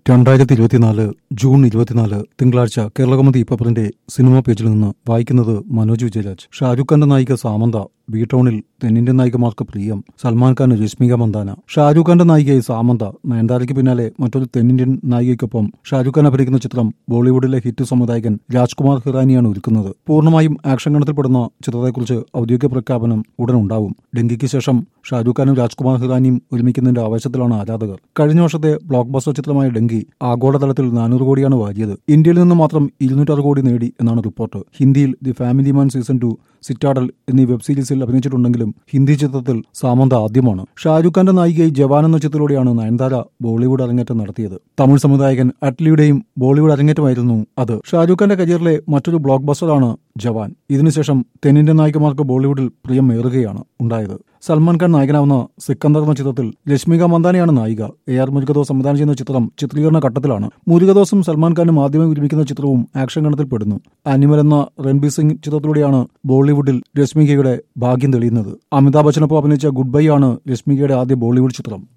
രണ്ടായിരത്തി ഇരുപത്തിനാല് ജൂൺ ഇരുപത്തിനാല് തിങ്കളാഴ്ച കേരളകൗമുദി പേപ്പറിന്റെ സിനിമാ പേജിൽ നിന്ന് വായിക്കുന്നത് മനോജ് വിജയരാജ് ഷാരൂഖ് ഖാന്റെ നായിക സാമന്ത ബി ടൗണിൽ തെന്നിന്ത്യൻ നായികമാർക്ക് പ്രിയം സൽമാൻ ഖാൻ രശ്മിക മന്ദാന ഷാരൂഖ് ഖാന്റെ നായികയായി സാമന്ത നയൻതാരയ്ക്ക് പിന്നാലെ മറ്റൊരു തെന്നിന്ത്യൻ നായികയ്ക്കൊപ്പം ഷാരൂഖ് ഖാൻ അഭിനയിക്കുന്ന ചിത്രം ബോളിവുഡിലെ ഹിറ്റ് സംവിധായകൻ രാജ്കുമാർ ഹിറാനിയാണ് ഒരുക്കുന്നത് പൂർണ്ണമായും ആക്ഷൻ ഗണത്തിൽപ്പെടുന്ന ചിത്രത്തെക്കുറിച്ച് ഔദ്യോഗിക പ്രഖ്യാപനം ഉടൻ ഉണ്ടാവും ഡെങ്കിക്ക് ശേഷം ഷാരൂഖ് ഖാനും രാജ്കുമാർ ഹിറാനിയും ഒരുമിക്കുന്നതിന്റെ ആവേശത്തിലാണ് ആരാധകർ കഴിഞ്ഞ വർഷത്തെ ബ്ലോക്ക് ബസ്റ്റർ ചിത്രമായ ഡെങ്കി ആഗോളതലത്തിൽ നാനൂറ് കോടിയാണ് വാരിയത് ഇന്ത്യയിൽ നിന്ന് മാത്രം ഇരുന്നൂറ്റാറ് കോടി നേടി എന്നാണ് റിപ്പോർട്ട് ഹിന്ദിയിൽ the Family Man season two Citadel എന്നീ വെബ് സീരീസിൽ അഭിനയിച്ചിട്ടുണ്ടെങ്കിലും ഹിന്ദി ചിത്രത്തിൽ സാമന്ത ആദ്യമാണ് ഷാരൂഖ് ഖാന്റെ നായികയായി ജവാൻ എന്ന ചിത്രത്തിലൂടെയാണ് നയൻതാര ബോളിവുഡ് അരങ്ങേറ്റം നടത്തിയത് തമിഴ് സംവിധായകൻ അറ്റ്ലിയുടെയും ബോളിവുഡ് അരങ്ങേറ്റമായിരുന്നു അത് ഷാരൂഖ് ഖാന്റെ കരിയറിലെ മറ്റൊരു ബ്ലോക്ക് ബസ്റ്ററാണ് ജവാൻ ഇതിനുശേഷം തെന്നിന്ത്യൻ നായികമാർക്ക് ബോളിവുഡിൽ പ്രിയം ഏറുകയാണ് ഉണ്ടായത് സൽമാൻ ഖാൻ നായകനാവുന്ന സിക്കന്ദർ എന്ന ചിത്രത്തിൽ രശ്മിക മന്ദാനയാണ് നായിക എ ആർ മുരുകദോസ് സംവിധാനം ചെയ്യുന്ന ചിത്രം ചിത്രീകരണ ഘട്ടത്തിലാണ് മുരുകദോസും സൽമാൻ ഖാനും ആദ്യമായി ഒരുമിക്കുന്ന ചിത്രവും ആക്ഷൻ ഗണത്തിൽ പെടുന്നു അനിമൽ എന്ന രൺബീർ സിംഗ് ചിത്രത്തിലൂടെയാണ് ബോളിവുഡിൽ രശ്മികയുടെ ഭാഗ്യം തെളിയുന്നത് അമിതാഭ് ബച്ചനൊപ്പം അഭിനയിച്ച ഗുഡ് ബൈ ആണ് രശ്മികയുടെ ആദ്യ ബോളിവുഡ് ചിത്രം